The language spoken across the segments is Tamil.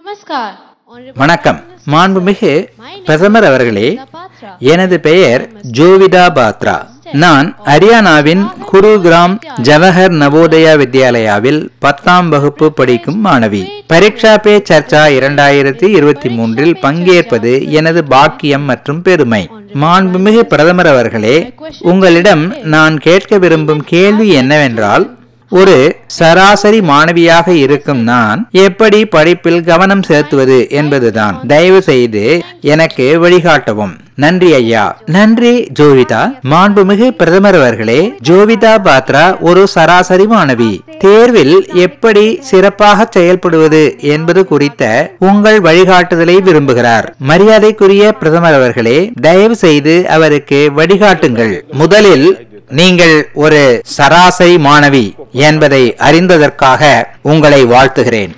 Namaskar. Honorable வணக்கம் Prime Minister, மாண்புமிகு my name பிரதமர் is அவர்களே Jyotika Patra. எனது பெயர் ஜோவிதா பாத்ரா நான் ஹரியானாவின் குருகிராம் ஜவஹர் நவோதயா வித்யாலயாவில் பத்தாம் வகுப்பு படிக்கும் மாணவி பரீட்சா பே சர்ச்சா இரண்டாயிரத்தி இருபத்தி மூன்றில் பங்கேற்பது எனது பாக்கியம் மற்றும் பெருமை மாண்புமிகு பிரதமர் அவர்களே உங்களிடம் நான் கேட்க விரும்பும் கேள்வி என்னவென்றால் ஒரு சராசரி மாணவியாக இருக்கும் நான் எப்படி படிப்பில் கவனம் செலுத்துவது என்பதுதான் தயவு செய்து எனக்கு வழிகாட்டவும் நன்றி ஐயா நன்றி ஜோவிதா மாண்புமிகு பிரதமர் அவர்களே ஜோவிதா பாத்ரா ஒரு சராசரி மாணவி தேர்வில் எப்படி சிறப்பாக செயல்படுவது என்பது குறித்த உங்கள் வழிகாட்டுதலை விரும்புகிறார் மரியாதைக்குரிய பிரதமர் அவர்களே தயவு செய்து அவருக்கு வழிகாட்டுங்கள் முதலில் நீங்கள் ஒரு சராசரி மாணவி என்பதை அறிந்ததற்காக உங்களை வாழ்த்துகிறேன்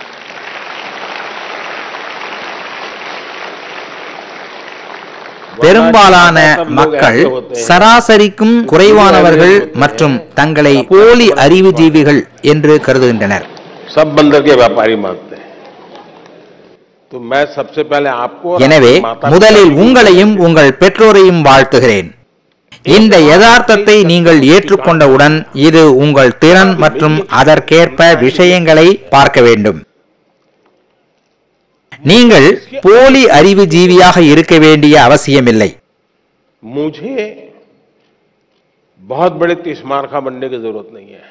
பெரும்பாலான மக்கள் சராசரிக்கும் குறைவானவர்கள் மற்றும் தங்களை போலி அறிவுஜீவிகள் என்று கருதுகின்றனர் सब बंदर के व्यापारी मानते हैं तो मैं सबसे पहले आपको और எனவே आपके माता முதலில் पिता की உங்களையும் உங்கள் பெற்றோரையும் வாழ்த்துகிறேன் இந்த யதார்த்தத்தை நீங்கள் ஏற்றுக்கொண்டவுடன் இது உங்கள் திறன் மற்றும் அதற்கேற்ப விஷயங்களை பார்க்க வேண்டும் நீங்கள் போலி அறிவு ஜீவியாக இருக்க வேண்டிய அவசியமில்லை मुझे बहुत बड़े तिस्मारखा बनने की जरूरत नहीं है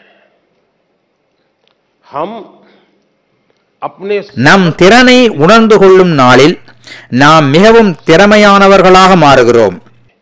हम अपने நம் திறனை உணர்ந்து கொள்ளும் நாளில் நாம் மிகவும் திறமையானவர்களாக மாறுகிறோம்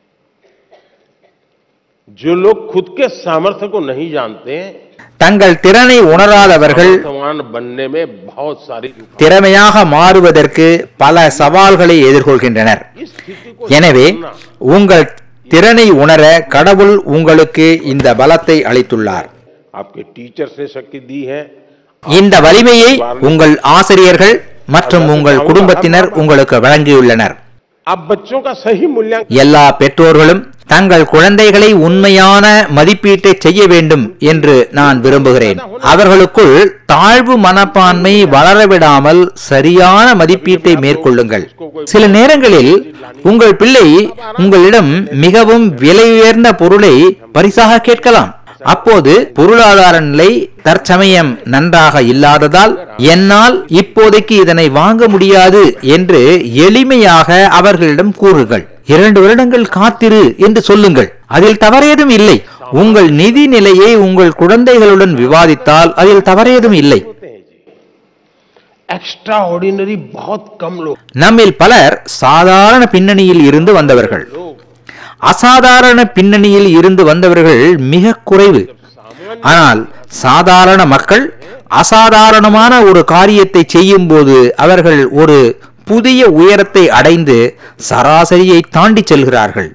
जो लोग खुद के सामर्थ्य को नहीं जानते தங்கள் திறனை உணராதவர்கள் समान बनने में बहुत सारी திறமையாக மாறுவதற்கு பல சவால்களை எதிர்கொள்கின்றனர் इस स्थिति को எனவே समझना உங்கள் திறனை உணர கடவுள் உங்களுக்கு இந்த பலத்தை அளித்துள்ளார் आपके टीचर्स ने शक्ति दी है இந்த வலிமையை உங்கள் ஆசிரியர்கள் மற்றும் உங்கள் குடும்பத்தினர் உங்களுக்கு வழங்கியுள்ளனர் आप बच्चों का सही मूल्यांकन எல்லா பெற்றோர்களும் தங்கள் குழந்தைகளை உண்மையான மதிப்பீட்டை செய்ய வேண்டும் என்று நான் விரும்புகிறேன் அவர்களுக்குள் தாழ்வு மனப்பான்மை வளரவிடாமல் சரியான மதிப்பீட்டை மேற்கொள்ளுங்கள் சில நேரங்களில் உங்கள் பிள்ளை உங்களிடம் மிகவும் விலை உயர்ந்த பொருளை பரிசாக கேட்கலாம் அப்போது பொருளாதார நிலை தற்சமயம் நன்றாக இல்லாததால் என்னால் இப்போதைக்கு இதனை வாங்க முடியாது என்று எளிமையாக அவர்களிடம் கூறுங்கள் இரண்டு வருடங்கள் காத்திரு என்று சொல்லுங்கள் அதில் தவறேதும் இல்லை உங்கள் நிதி நிலையை உங்கள் குழந்தைகளுடன் விவாதித்தால் அதில் தவறேதும் இல்லை होते हैं जी एक्स्ट्रा ऑर्डिनरी बहुत कम लोग நம்மில் பலர் சாதாரண பின்னணியில் இருந்து வந்தவர்கள் அசாதாரண பின்னணியில் இருந்து வந்தவர்கள் மிக குறைவு ஆனால் சாதாரண மக்கள் அசாதாரணமான ஒரு காரியத்தை செய்யும் போது அவர்கள் ஒரு புதிய உயரத்தை அடைந்து சராசரியை தாண்டி செல்கிறார்கள்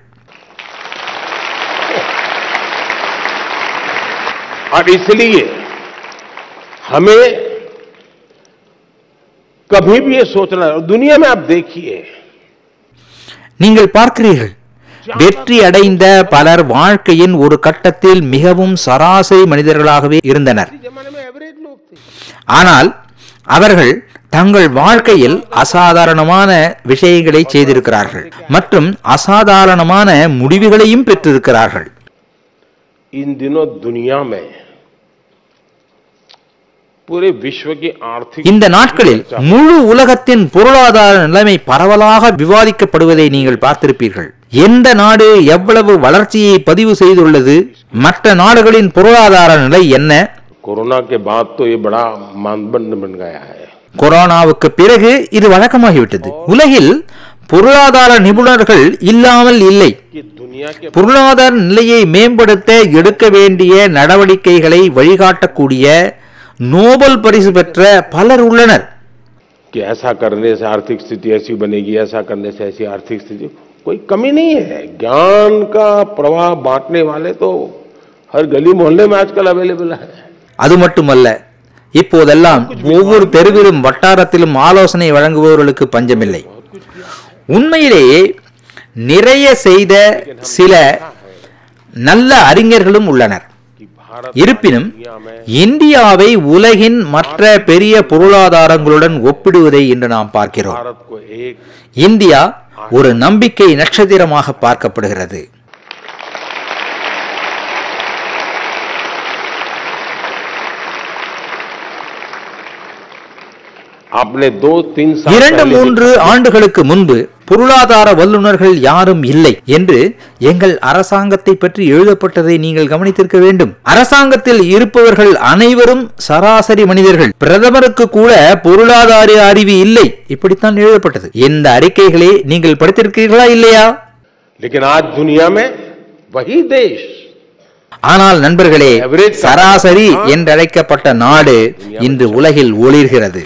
और इसलिए हमें कभी भी ये सोचना और दुनिया में आप देखिए நீங்கள் பார்க்கிறீர்கள் வெற்றி அடைந்த பலர் வாழ்க்கையின் ஒரு கட்டத்தில் மிகவும் சராசரி மனிதர்களாகவே இருந்தனர் इस जमाने में एवरेज लोग थे ஆனால் அவர்கள் தங்கள் வாழ்க்கையில் அசாதாரணமான விஷயங்களை செய்திருக்கிறார்கள் மற்றும் அசாதாரணமான முடிவுகளையும் பெற்றிருக்கிறார்கள் इन दिनों दुनिया में पूरे विश्व की आर्थिक இந்த நாட்களில் முழு உலகத்தின் பொருளாதார நிலைமை பரவலாக விவாதிக்கப்படுவதை நீங்கள் பார்த்திருப்பீர்கள் எந்த நாடு எவ்வளவு வளர்ச்சியை பதிவு செய்துள்ளது மற்ற நாடுகளின் பொருளாதார நிலை என்ன कोरोना के बाद तो ये बड़ा मानदंड बन गया है கொரோனாவுக்கு பிறகு இது வழக்கமாகிவிட்டது உலகில் பொருளாதார நிபுணர்கள் இல்லாமல் இல்லை कि दुनिया के பொருளாதார நிலையை மேம்படுத்த எடுக்க வேண்டிய நடவடிக்கைகளை வழிகாட்டக்கூடிய நோபல் பரிசு பெற்ற பலர் உள்ளனர் कि ऐसा करने से आर्थिक स्थिति ऐसी बनेगी ऐसा करने से ऐसी आर्थिक स्थिति कोई कमी नहीं है ज्ञान का प्रवाह बांटने वाले तो हर गली मोहल्ले में आजकल अवेलेबल है அது மட்டுமல்ல இப்போதெல்லாம் ஒவ்வொரு தெருவிலும் வட்டாரத்திலும் ஆலோசனை வழங்குபவர்களுக்கு பஞ்சமில்லை உண்மையிலேயே நிறைய செய்த சில நல்ல அறிஞர்களும் உள்ளனர் இருப்பினும் இந்தியாவை உலகின் மற்ற பெரிய பொருளாதாரங்களுடன் ஒப்பிடுவதை இன்று நாம் பார்க்கிறோம் भारत को एक இந்தியா ஒரு நம்பிக்கை நட்சத்திரமாக பார்க்கப்படுகிறது आपने दो तीन साल இரண்டு पहले மூன்று ஆண்டுகளுக்கு முன்பு பொருளாதார வல்லுநர்கள் யாரும் இல்லை என்று எங்கள் அரசாங்கத்தை பற்றி எழுதப்பட்டதை நீங்கள் கவனித்திருக்க வேண்டும் அரசாங்கத்தில் இருப்பவர்கள் அனைவரும் சராசரி மனிதர்கள் பிரதமருக்கு கூட பொருளாதார அறிவு இல்லை இப்படித்தான் எழுதப்பட்டது இந்த அறிக்கைகளை நீங்கள் படித்திருக்கிறீர்களா இல்லையா लेकिन आज दुनिया में वही देश ஆனால் நண்பர்களே Average சராசரி என்றழைக்கப்பட்ட நாடு இன்று உலகில் ஒளிர்கிறது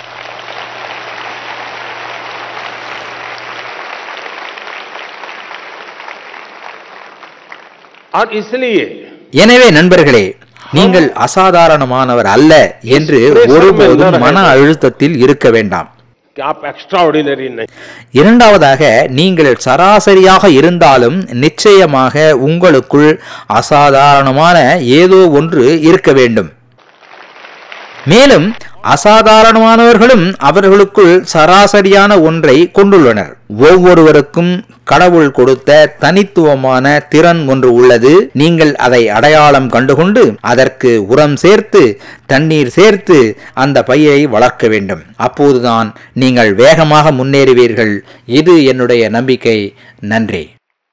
और इसलिए எனவே நண்பர்களே நீங்கள் அசாதாரணமானவர் அல்ல என்று ஒருபோதும் மன அழுத்தத்தில் இருக்க வேண்டாம் कि आप एक्स्ट्रा ऑर्डिनरी नहीं இரண்டாவதாக நீங்கள் சராசரியாக இருந்தாலும் நிச்சயமாக உங்களுக்குள் அசாதாரணமான ஏதோ ஒன்று இருக்க வேண்டும் மேலும் அசாதாரணமானவர்களும் அவர்களுக்குள் சராசரியான ஒன்றை கொண்டுள்ளனர் ஒவ்வொருவருக்கும் கடவுள் கொடுத்த தனித்துவமான திறன் ஒன்று உள்ளது நீங்கள் அதை அடையாளம் கண்டுகொண்டு அதற்கு உரம் சேர்த்து தண்ணீர் சேர்த்து அந்த பயிரை வளர்க்க வேண்டும் அப்போதுதான் நீங்கள் வேகமாக முன்னேறுவீர்கள் இது என்னுடைய நம்பிக்கை நன்றி